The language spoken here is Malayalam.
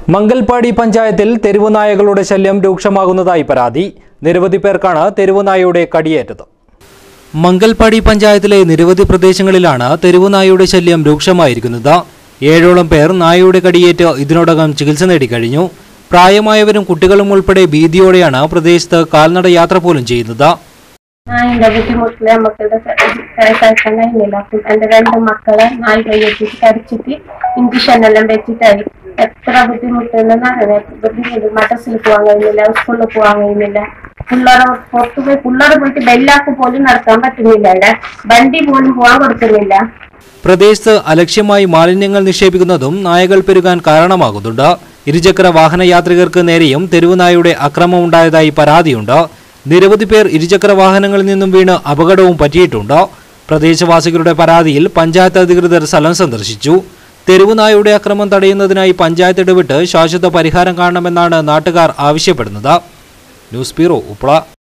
മംഗൽപാടി പഞ്ചായത്തിൽ തെരുവുനായകളുടെ ശല്യം രൂക്ഷമാകുന്നതായി പരാതി നിരവധി പേർക്കാണ് തെരുവുനായയുടെ കടിയേറ്റത് മംഗൽപാടി പഞ്ചായത്തിലെ നിരവധി പ്രദേശങ്ങളിലാണ് തെരുവുനായയുടെ ശല്യം രൂക്ഷമായിരിക്കുന്നത് ഏഴോളം പേർ നായയുടെ കടിയേറ്റ് ഇതിനോടകം ചികിത്സ നേടിക്കഴിഞ്ഞു പ്രായമായവരും കുട്ടികളും ഉൾപ്പെടെ ഭീതിയോടെയാണ് പ്രദേശത്ത് കാൽനട യാത്ര പോലും ചെയ്യുന്നത് നായിന്റെ ബുദ്ധിമുട്ടില് മക്കളുടെ കഴിക്കാൻ കഴിയുന്നില്ല അപ്പം എന്റെ രണ്ട് മക്കളെ നാല് കൈയെത്തിട്ട് കടിച്ചിട്ട് ഇഞ്ചക്ഷൻ എല്ലാം വെച്ചിട്ടായി എത്ര ബുദ്ധിമുട്ടുണ്ടെന്ന് അറിയാം ബുദ്ധിമുട്ട് മദ്രസിൽ പോകാൻ കഴിയുന്നില്ല സ്കൂളിൽ പോകാൻ കഴിയുന്നില്ല പിള്ളേരെ പുറത്തു പോയി പിള്ളേർ പോയിട്ട് ബെല്ലാക്ക് പോലും നടക്കാൻ പറ്റുന്നില്ല ഇവിടെ വണ്ടി പോലും പോകാൻ കൊടുക്കുന്നില്ല പ്രദേശത്ത് അലക്ഷ്യമായി മാലിന്യങ്ങൾ നിക്ഷേപിക്കുന്നതും നായകൾ പെരുകാൻ കാരണമാകുന്നുണ്ട് ഇരുചക്ര വാഹന യാത്രികർക്ക് നേരെയും തെരുവുനായയുടെ അക്രമം ഉണ്ടായതായി പരാതിയുണ്ട് നിരവധി പേർ ഇരുചക്ര വാഹനങ്ങളിൽ നിന്നും വീണ് അപകടവും പറ്റിയിട്ടുണ്ട് പ്രദേശവാസികളുടെ പരാതിയിൽ പഞ്ചായത്ത് അധികൃതർ സ്ഥലം സന്ദർശിച്ചു തെരുവുനായയുടെ അക്രമം തടയുന്നതിനായി പഞ്ചായത്ത് ഇടപെട്ട് ശാശ്വത പരിഹാരം കാണണമെന്നാണ് നാട്ടുകാർ ആവശ്യപ്പെടുന്നത് ന്യൂസ് ബ്യൂറോ ഉപ്പള